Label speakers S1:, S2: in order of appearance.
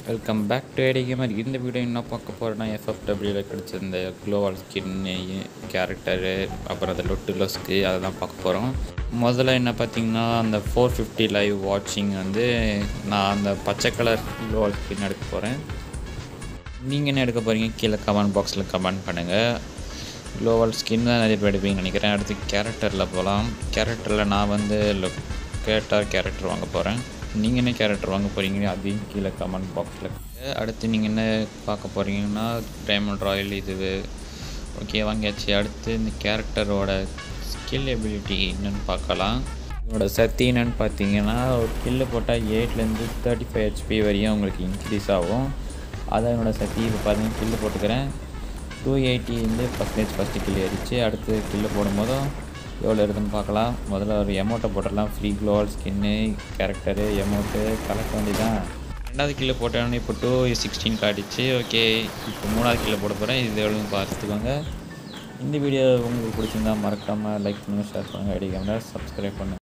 S1: welcome back to ID gamer இந்த video என்ன பார்க்க போகிறேன்னா எஃப்எஃப்டபிள்யூவில் கிடச்ச இந்த க்ளோவால் ஸ்கின்னு கேரக்டரு அப்புறம் அந்த லொட்டுலஸ்க்கு அதை தான் பார்க்க போகிறோம் முதல்ல என்ன பார்த்தீங்கன்னா அந்த ஃபோர் ஃபிஃப்டி லைவ் வாட்சிங் வந்து நான் அந்த பச்சை கலர் க்ளோவால் ஸ்கின் எடுக்க போகிறேன் நீங்கள் என்ன எடுக்க போகிறீங்க கீழே கமெண்ட் பாக்ஸில் கமெண்ட் பண்ணுங்கள் க்ளோவல் ஸ்கின் தான் நிறைய பேர் எடுப்பீங்கன்னு நினைக்கிறேன் அடுத்து கேரக்டரில் போகலாம் கேரக்டரில் நான் வந்து லொக்கேட்டார் கேரக்டர் வாங்க போகிறேன் நீங்கள் என்ன கேரக்டர் வாங்க போகிறீங்க அதையும் கீழே கமெண்ட் பாக்ஸில் அடுத்து நீங்கள் என்ன பார்க்க போகிறீங்கன்னா டைமண்ட் ராயல் இது ஓகே வாங்கியாச்சு அடுத்து இந்த கேரக்டரோட ஸ்கில் எபிலிட்டி என்னன்னு பார்க்கலாம் இதோட சக்தி என்னன்னு பார்த்தீங்கன்னா ஒரு கில்லு போட்டால் எயிட்லேருந்து தேர்ட்டி ஃபைவ் ஹெச்பி வரையும் உங்களுக்கு இன்க்ரீஸ் ஆகும் அதான் என்னோட சக்தி இப்போ பார்த்தீங்கன்னா கில்லு போட்டுக்கிறேன் டூ எயிட்டி வந்து பர்சன்டேஜ் ஃபஸ்ட்டு கில் ஏறிச்சு அடுத்து கில்லு போடும்போதும் எவ்வளோ இருக்குதுன்னு பார்க்கலாம் முதல்ல ஒரு எமௌண்ட்டை போட்டுடலாம் free global skin character amount collect வேண்டி தான் ரெண்டாவது கிலோ போட்டோன்னே இப்போ டூ சிக்ஸ்டீன் காட்டிச்சு ஓகே இப்போ மூணாவது கிலோ போட போகிறேன் இது எவ்வளோன்னு பார்த்துக்கோங்க இந்த வீடியோ உங்களுக்கு பிடிச்சிருந்தா மறக்காமல் லைக் பண்ணுங்கள் ஷேர் பண்ணுங்கள் ஐடி கேமரா சப்ஸ்கிரைப் பண்ணுங்கள்